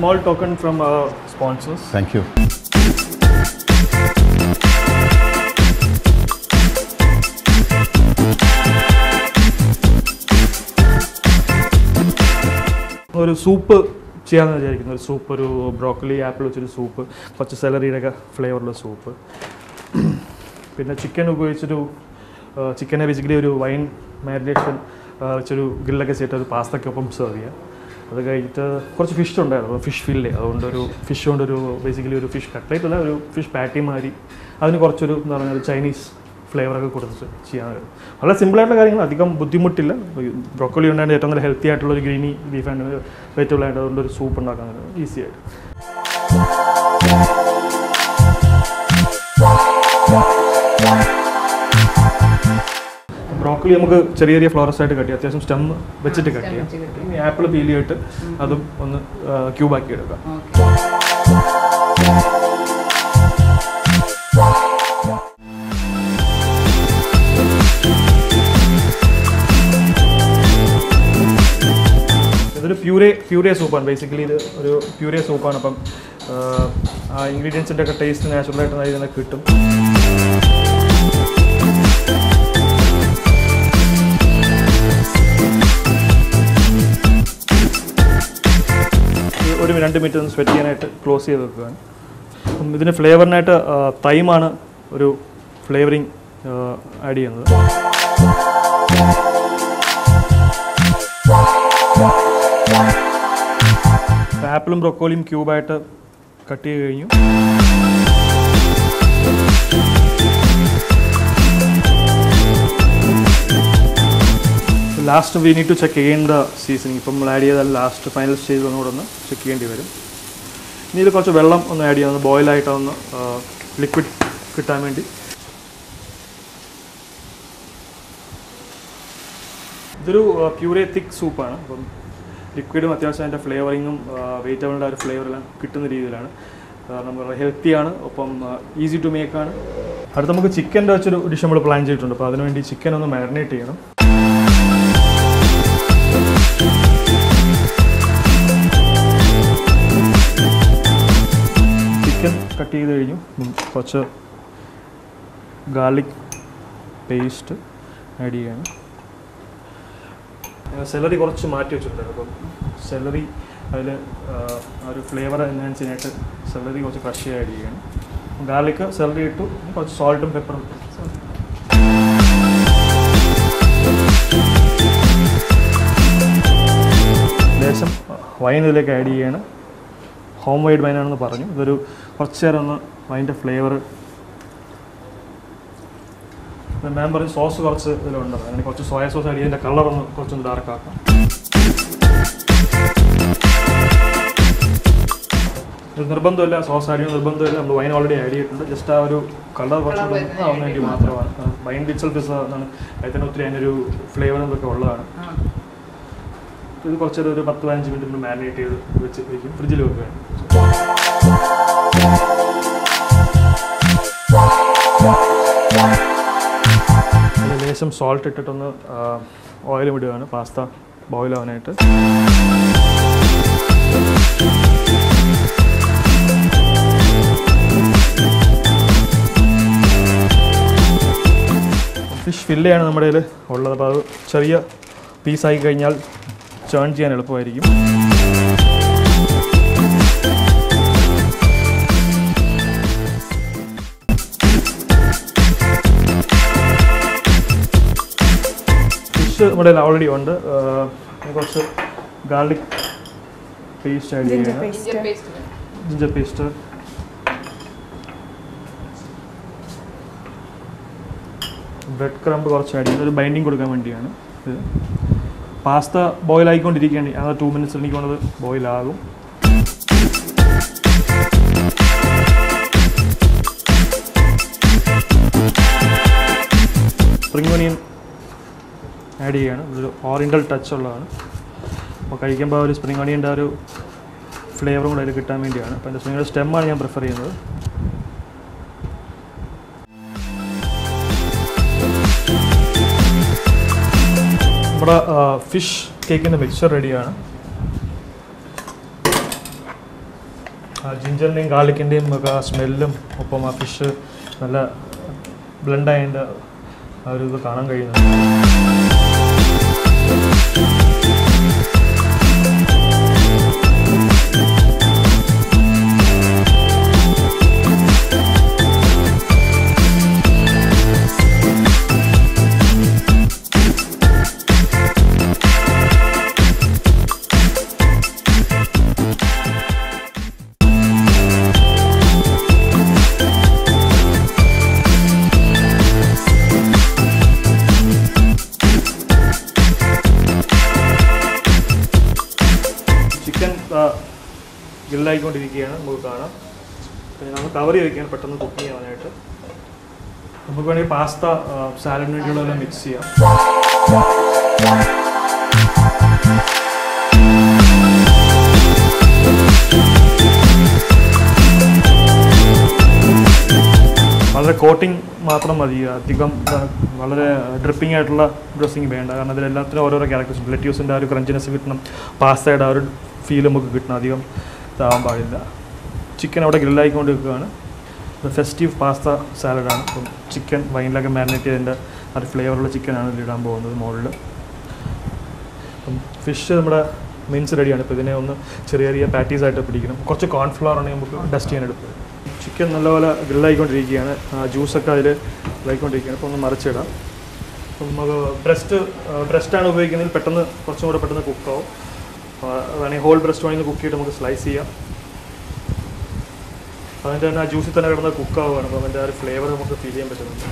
small token from our sponsors. Thank you ഒരു soup ചെയ്യാമെന്ന് വിചാരിക്കുന്നു ഒരു സൂപ്പ് ഒരു ബ്രോക്കലി ആപ്പിൾ വെച്ചൊരു സൂപ്പ് കുറച്ച് സെലറിയുടെ ഒക്കെ ഫ്ലേവറുള്ള സൂപ്പ് പിന്നെ ചിക്കൻ ഉപയോഗിച്ചൊരു ചിക്കനെ ബേസിക്കലി ഒരു വൈൻ മാരിനേഷൻ വെച്ചൊരു ഗ്രില്ലൊക്കെ ചെയ്തിട്ട് ഒരു പാസ്തയ്ക്കൊപ്പം സെർവ് ചെയ്യാം അത് കഴിഞ്ഞിട്ട് കുറച്ച് ഫിഷ് ഉണ്ടായിരുന്നു ഫിഷ് ഫില്ലേ അതുകൊണ്ട് ഒരു ഫിഷ് കൊണ്ടൊരു ബേസിക്കലി ഒരു ഫിഷ് കട്ട്ലേറ്റ് അല്ല ഒരു ഫിഷ് പാറ്റി മാതിരി അതിന് കുറച്ചൊരു എന്താ പറയുക ഒരു ചൈനീസ് ഫ്ലേവറൊക്കെ കൊടുത്തിട്ട് ചെയ്യാമായിരുന്നു വളരെ സിമ്പിളായിട്ടുള്ള കാര്യങ്ങൾ അധികം ബുദ്ധിമുട്ടില്ല ബ്രോക്കോളി ഉണ്ടായിട്ട് ഏറ്റവും നല്ല ഹെൽത്തി ആയിട്ടുള്ള ഒരു ഗ്രീനി ബീഫ് ആൻഡ് വെജിറ്റബിൾ ആയിട്ട് അതുകൊണ്ട് ഒരു സൂപ്പ് ഉണ്ടാക്കാൻ ഈസി ആയിട്ട് ബ്രോക്കലി നമുക്ക് ചെറിയ ചെറിയ ഫ്ലോറസ് ആയിട്ട് കട്ട് ചെയ്യാം അത്യാവശ്യം സ്റ്റെം വെച്ചിട്ട് കട്ട് ചെയ്യാം ഇനി ആപ്പിൾ പീൽ ചെയ്തിട്ട് അതും ഒന്ന് ക്യൂബാക്കി എടുക്കാം ഇതൊരു പ്യൂരേ പ്യൂരേ സൂപ്പാണ് ബേസിക്കലി ഇത് ഒരു പ്യൂരേ സൂപ്പാണ് അപ്പം ആ, ആ ഇൻഗ്രീഡിയൻസിൻ്റെ ഒക്കെ ടേസ്റ്റ് നാച്ചുറലായിട്ട് അതിൽ നിന്ന് കിട്ടും ഇത് ഒരു രണ്ട് മിനിറ്റ് ഒന്ന് സ്വെറ്റ് ചെയ്യാനായിട്ട് ക്ലോസ് ചെയ്ത് വെക്കുകയാണ് അപ്പം ഇതിന് ഫ്ലേവറിനായിട്ട് തൈമാണ് ഒരു ഫ്ലേവറിങ് ആഡ് ചെയ്യുന്നത് ആപ്പിളും ബ്രൊക്കോളിയും ക്യൂബായിട്ട് കട്ട് ചെയ്ത് കഴിഞ്ഞു last we need to check ചെയ്യേണ്ട സീസണിങ് ഇപ്പം നമ്മൾ ആഡ് ചെയ്താൽ ലാസ്റ്റ് ഫൈനൽ സ്റ്റേജ് ഒന്നുകൂടെ ഒന്ന് ചെക്ക് ചെയ്യേണ്ടി വരും ഇനി ഇത് കുറച്ച് വെള്ളം ഒന്ന് ആഡ് ചെയ്യാം ബോയിലായിട്ട് ഒന്ന് ലിക്വിഡ് കിട്ടാൻ വേണ്ടി ഇതൊരു പ്യൂരേ തിക്ക് സൂപ്പാണ് അപ്പം ലിക്വിഡും അത്യാവശ്യം അതിൻ്റെ ഫ്ലേവറിങ്ങും വെജിറ്റബിളിൻ്റെ ആ ഒരു ഫ്ലേവറെല്ലാം കിട്ടുന്ന രീതിയിലാണ് കാരണം ഹെൽത്തിയാണ് ഒപ്പം ഈസി ടു മേക്ക് ആണ് അടുത്ത് നമുക്ക് ചിക്കൻ്റെ വെച്ചൊരു ഡിഷ് നമ്മൾ പ്ലാൻ ചെയ്തിട്ടുണ്ട് അപ്പോൾ അതിനുവേണ്ടി ചിക്കൻ ഒന്ന് മാരിനേറ്റ് ചെയ്യണം ചിക്കൻ കട്ട് ചെയ്ത് കഴിഞ്ഞു ഉം, കുറച്ച് ഗാർലിക് പേസ്റ്റ് ആഡ് ചെയ്യാണ് സെലറി കുറച്ച് മാറ്റി വെച്ചിട്ടുണ്ട് അപ്പം സെലറി അതിൽ ആ ഒരു ഫ്ലേവർ എൻഹാൻസ് ചെയ്യാനായിട്ട് സെലറി കുറച്ച് ക്രഷ് ചെയ്ത് ആഡ് ചെയ്യണം ഗാർലിക്ക് സെലറി ഇട്ടു ഇനി കുറച്ച് സോൾട്ടും പെപ്പറും ഇട്ടു ലേശം വൈൻ ഇതിലേക്ക് ആഡ് ചെയ്യാണ് ഹോം മെയ്ഡ് വൈനാണെന്ന് പറഞ്ഞു ഇതൊരു കുറച്ച് നേരം ഒന്ന് വൈൻ്റെ ഫ്ലേവർ മാം പറഞ്ഞു സോസ് കുറച്ച് ഇതിലുണ്ട് അങ്ങനെ കുറച്ച് സോയ സോസ് ആഡ് ചെയ്ത് കളർ ഒന്ന് കുറച്ചൊന്ന് ഡാർക്ക് ആക്കാം ഇത് നിർബന്ധമില്ല സോസ് ആഡ് ചെയ്യുന്ന നിർബന്ധമില്ല നമ്മൾ വൈൻ ഓൾറെഡി ആഡ് ചെയ്തിട്ടുണ്ട് ജസ്റ്റ് ആ ഒരു കളർ കുറച്ച് ആവാൻ വേണ്ടി മാത്രമാണ് വൈൻ ഡിച്ചൽ പിസ്സ എന്നാണ് അതിൽ തന്നെ ഒത്തിരി അതിനൊരു ഫ്ലേവർ ഇതൊക്കെ ഉള്ളതാണ് ഇത് കുറച്ചൊരു ഒരു പത്ത് പതിനഞ്ച് മിനിറ്റ് നമ്മൾ മാരിനേറ്റ് ചെയ്ത് വെച്ച് വയ്ക്കും ഫ്രിഡ്ജിൽ വെക്കുകയാണ് അതിൽ ലേശം സോൾട്ട് ഇട്ടിട്ടൊന്ന് ഓയിലും ഇടുകയാണ് പാസ്ത ബോയിൽ ആവാനായിട്ട് ഫിഷ് ഫില്ലയാണ് നമ്മുടെ കയ്യിൽ ഉള്ളത് അപ്പോൾ അത് ചെറിയ പീസായി കഴിഞ്ഞാൽ ചേൺ ചെയ്യാൻ എളുപ്പമായിരിക്കും ഫിഷ് നമ്മുടെ കയ്യിൽ ഓൾറെഡി ഉണ്ട് ആ, ഇനി കുറച്ച് ഗാർലിക് പേസ്റ്റ് ആഡ് ജിഞ്ചർ ചെയ്യണം paste ginger paste bread crumb കുറച്ച് ആഡ് ചെയ്യുന്നത് ഒരു ബൈൻഡിങ് കൊടുക്കാൻ വേണ്ടിയാണ് ഇത് പാസ്ത ബോയിൽ ആയിക്കൊണ്ടിരിക്കുകയാണ് ആ ടു മിനിറ്റ്സ് എനിക്ക് തോന്നുന്നത് ബോയിലാകും സ്പ്രിംഗ് ഒനിയൻ ആഡ് ചെയ്യുകയാണ് ഇതൊരു ഓറിയൻ്റൽ ടച്ച് ഉള്ളതാണ് അപ്പോൾ കഴിക്കുമ്പോൾ ആ ഒരു സ്പ്രിംഗ് ഒനിയൻ്റെ ആ ഒരു ഫ്ലേവറും കൂടെ അതിൽ കിട്ടാൻ വേണ്ടിയാണ് അപ്പോൾ എൻ്റെ സ്പ്രിംഗ് സ്റ്റെമ്മാണ് ഞാൻ പ്രിഫർ ചെയ്യുന്നത് നമ്മുടെ ഫിഷ് കേക്കിൻ്റെ മിക്സ്ചർ റെഡിയാണ് ജിഞ്ചറിൻ്റെയും ഗാർലിക്കിൻ്റെയും ഒക്കെ ആ സ്മെല്ലും ഒപ്പം ആ ഫിഷ് നല്ല ബ്ലെൻഡായതിൻ്റെ ആ ഒരു ഇത് കാണാൻ കഴിയുന്നുണ്ട് ചിക്കൻ ഗില്ലായിക്കൊണ്ടിരിക്കുകയാണ് നമുക്ക് കാണാം പിന്നെ നമ്മൾ കവർ ചെയ്തിരിക്കുകയാണ് പെട്ടെന്ന് കുക്ക് ചെയ്യാനായിട്ട് നമുക്ക് വേണമെങ്കിൽ പാസ്ത സാലഡിന് വേണ്ടിയുള്ളതെല്ലാം മിക്സ് ചെയ്യാം വളരെ കോട്ടിംഗ് മാത്രം മതി അധികം ആ, വളരെ ഡ്രിപ്പിംഗ് ആയിട്ടുള്ള ഡ്രസ്സിങ് വേണ്ട കാരണം ഇതിലെല്ലാത്തിനും ഓരോരോ ക്യാരക്ടേഴ്സ് ലെറ്റ്യൂസിൻ്റെ ആ ഒരു ക്രഞ്ചിനെസ് കിട്ടണം പാസ്തയുടെ ആ ഒരു ഫീൽ നമുക്ക് കിട്ടണം അധികം ഇതാവാൻ പാടില്ല ചിക്കൻ അവിടെ ഗ്രില്ലായിക്കൊണ്ട് വെക്കുകയാണ് ഫെസ്റ്റീവ് പാസ്ത സാലഡാണ് അപ്പം ചിക്കൻ വൈനിലൊക്കെ മാരിനേറ്റ് ചെയ്തതിൻ്റെ ആ ഒരു ഫ്ലേവറുള്ള ചിക്കനാണ് ഇതിലിടാൻ പോകുന്നത് മുകളിൽ അപ്പം ഫിഷ് നമ്മുടെ മീൻസ് റെഡിയാണ് ഇപ്പോൾ ഇതിനെ ഒന്ന് ചെറിയ ചെറിയ പാറ്റീസ് ആയിട്ട് പിടിക്കണം കുറച്ച് കോൺഫ്ലവർ ആണെങ്കിൽ നമുക്ക് ഡസ്റ്റ് ചെയ്യാൻ എടുക്കും ചിക്കൻ നല്ലപോലെ ഗ്രില്ലായിക്കൊണ്ടിരിക്കുകയാണ് ജ്യൂസൊക്കെ അതിൽ ഇതായിക്കൊണ്ടിരിക്കുകയാണ് അപ്പോൾ ഒന്ന് മറിച്ചിടാം അപ്പം നമുക്ക് ബ്രസ്റ്റ് ബ്രസ്റ്റാണ് ഉപയോഗിക്കുന്നതിൽ പെട്ടെന്ന് കുറച്ചും കൂടെ പെട്ടെന്ന് കുക്കാവും വേണമെങ്കിൽ ഹോൾ ബ്രസ്റ്റ് വേണമെങ്കിൽ കുക്ക് ചെയ്തിട്ട് നമുക്ക് സ്ലൈസ് ചെയ്യാം അതിൻ്റെ തന്നെ ആ ജ്യൂസിൽ തന്നെ കിടന്ന് കുക്കാവുകയാണ് അപ്പോൾ അതിൻ്റെ ആ ഒരു ഫ്ലേവർ നമുക്ക് ഫീൽ ചെയ്യാൻ പറ്റുന്നുണ്ട്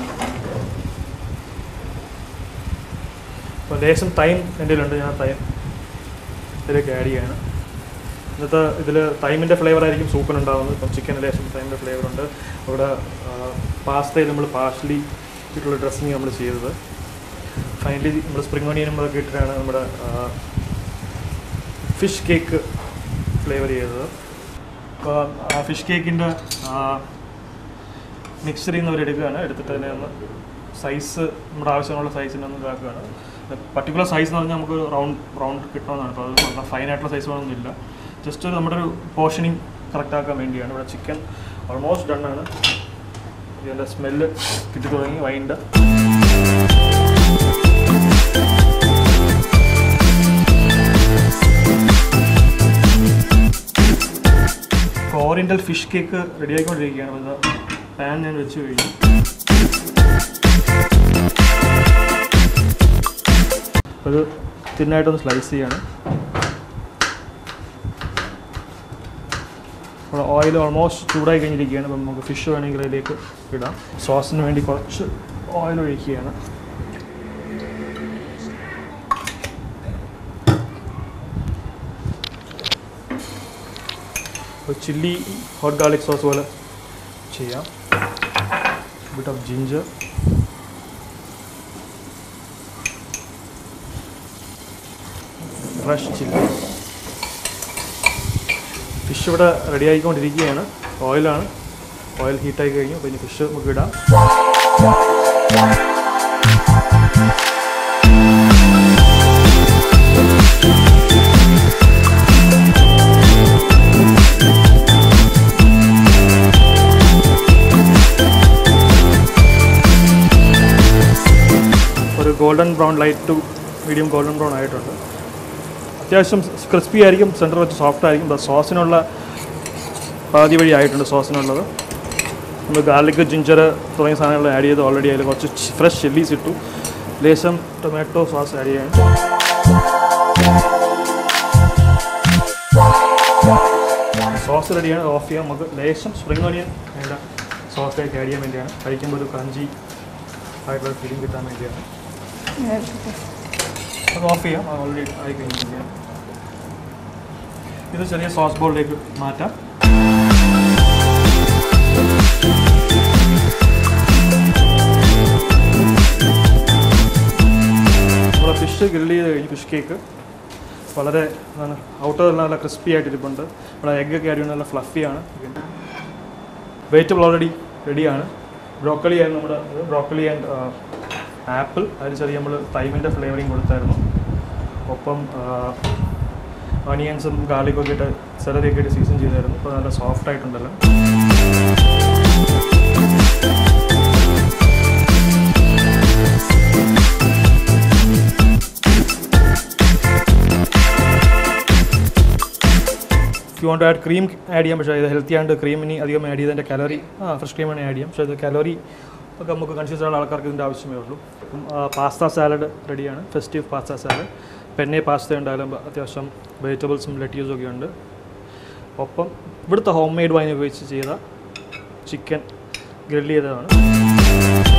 അപ്പോൾ ലേശം തൈം എൻ്റെ കയ്യിലുണ്ട് ഞാൻ തൈം ഇതിലേക്ക് ആഡ് ചെയ്യാണ് ഇന്നത്തെ ഇതിൽ തൈമിൻ്റെ ഫ്ലേവർ ആയിരിക്കും സൂപ്പിനുണ്ടാകുന്നത് ഇപ്പം ചിക്കൻ ലേശം തൈമിൻ്റെ ഫ്ലേവർ ഉണ്ട് ഇവിടെ പാസ്തയിൽ നമ്മൾ പാർഷ്ലി ഇട്ടുള്ള ഡ്രസ്സിങ് നമ്മൾ ചെയ്തത് ഫൈനലി നമ്മൾ സ്പ്രിംഗ് ഓണിയനും അതൊക്കെ ഇട്ടിട്ടാണ് നമ്മുടെ ഫിഷ് കേക്ക് ഫ്ലേവർ ചെയ്തത് അപ്പോൾ ആ ഫിഷ് കേക്കിൻ്റെ മിക്സർ ചെയ്യുന്നവർ എടുക്കുകയാണ് എടുത്തിട്ട് അതിനെ ഒന്ന് സൈസ് നമ്മുടെ ആവശ്യമുള്ള സൈസിനെ ഒന്ന് ഇതാക്കുകയാണ് പർട്ടിക്കുലർ സൈസ് എന്ന് പറഞ്ഞാൽ നമുക്ക് റൗണ്ട് റൗണ്ട് കിട്ടണമെന്നാണ് അപ്പോൾ അത് നല്ല ഫൈൻ ആയിട്ടുള്ള സൈസ് വേണമെന്നില്ല ജസ്റ്റ് ഒരു നമ്മുടെ ഒരു പോർഷനിങ് കറക്റ്റ് ആക്കാൻ വേണ്ടിയാണ് ഇവിടെ ചിക്കൻ ഓൾമോസ്റ്റ് ഡൺ ആണ് ഇതിൻ്റെ സ്മെല്ല് കിട്ടി തുടങ്ങി വൈൻ്റെ ഓറിയൻ്റൽ ഫിഷ് കേക്ക് റെഡി ആയിക്കൊണ്ടിരിക്കുകയാണ് അപ്പോൾ പാൻ ഞാൻ വെച്ച് കഴിഞ്ഞു അത് തിന്നായിട്ടൊന്ന് സ്ലൈസ് ചെയ്യാണ് നമ്മുടെ ഓയിൽ ഓൾമോസ്റ്റ് ചൂടായി കഴിഞ്ഞിരിക്കുകയാണ് അപ്പം നമുക്ക് ഫിഷ് വേണമെങ്കിൽ അതിലേക്ക് ഇടാം സോസിന് വേണ്ടി കുറച്ച് ഓയിൽ ഒഴിക്കുകയാണ് ഒരു ചില്ലി ഹോട്ട് ഗാർലിക് സോസ് പോലെ ചെയ്യാം bit of ginger fresh chilli fish ഇവിടെ റെഡി ആയിക്കൊണ്ടിരിക്കുകയാണ് ഓയിലാണ് ഓയിൽ ഹീറ്റായി കഴിഞ്ഞു അപ്പോൾ ഇനി ഫിഷ് നമുക്ക് ഇടാം ഒരു golden brown light to medium golden brown ആയിട്ടുണ്ട് അത്യാവശ്യം ക്രിസ്പി ആയിരിക്കും സെൻറ്റർ വെച്ച് സോഫ്റ്റ് ആയിരിക്കും ബസ് സോസിനുള്ള പാതി വഴി ആയിട്ടുണ്ട് സോസിനുള്ളത് നമ്മൾ ഗാർലിക് ജിഞ്ചർ തുടങ്ങിയ സാധനങ്ങൾ ആഡ് ചെയ്ത് ഓൾറെഡി അതിൽ കുറച്ച് ഫ്രഷ് ചില്ലീസ് ഇട്ടു ലേശം ടൊമാറ്റോ സോസ് ആഡ് ചെയ്യാൻ സോസ് റെഡിയാണ് ഓഫ് ചെയ്യാം നമുക്ക് ലേശം സ്പ്രിംഗ് ഓണിയൻ വേണ്ട സോസിലേക്ക് ആഡ് ചെയ്യാൻ വേണ്ടിയാണ് കഴിക്കുമ്പോൾ ഒരു ക്രഞ്ചി ആയിട്ടുള്ള ഫീലിംഗ് കിട്ടാൻ വേണ്ടിയാണ് അത് ഓഫ് ചെയ്യാം അത് ഓൾറെഡി ആയി കഴിഞ്ഞിരിക്കുകയാണ് ഇത് ചെറിയ സോസ് ബോളിലേക്ക് മാറ്റാം നമ്മുടെ ഫിഷ് ഗ്രില്ല് ചെയ്ത് കഴിഞ്ഞ് ഫിഷ് കേക്ക് വളരെ എന്താണ് ഔട്ടർ നല്ല ക്രിസ്പി ആയിട്ടിരിപ്പുണ്ട് നമ്മുടെ എഗ്ഗ് ഒക്കെ ആയിട്ട് നല്ല ഫ്ലഫിയാണ് വെജിറ്റബിൾ ഓൾറെഡി റെഡിയാണ് ബ്രോക്കലി ആയിരുന്നു നമ്മുടെ ബ്രോക്കലി ആൻഡ് ആപ്പിൾ അതിൽ ചെറിയ നമ്മൾ തൈമിൻ്റെ ഫ്ലേവറിങ് കൊടുത്തായിരുന്നു ഒപ്പം ഓണിയൻസും ഗാർലിക്കൊക്കെ ഇട്ട് സെലറിയൊക്കെ ഇട്ട് സീസൺ ചെയ്തായിരുന്നു അപ്പോൾ നല്ല സോഫ്റ്റ് ആയിട്ടുണ്ടല്ലോ you won't add cream add ചെയ്യാം പക്ഷേ ഇത് ഹെൽത്തി ആണ്ട് ക്രീമിന് അധികം ആഡ് ചെയ്തതിൻ്റെ കലോറി ആ ഫ്രഷ് ക്രീമാണ് ആഡ് ചെയ്യാം പക്ഷേ ഇത് കലോറി ഒക്കെ നമുക്ക് കൺഫ്യൂസ് ഉള്ള ആൾക്കാർക്ക് ഇതിൻ്റെ ആവശ്യമേ ഉള്ളൂ അപ്പം പാസ്ത സാലഡ് റെഡിയാണ് festive pasta salad penne pasta ഉണ്ടായാലും അത്യാവശ്യം വെജിറ്റബിൾസും ലെറ്റ്യൂസും ഒക്കെ ഉണ്ട് ഒപ്പം ഇവിടുത്തെ ഹോം മെയ്ഡ് വൈൻ ഉപയോഗിച്ച് ചെയ്ത ചിക്കൻ ഗ്രിൽ ചെയ്തതാണ്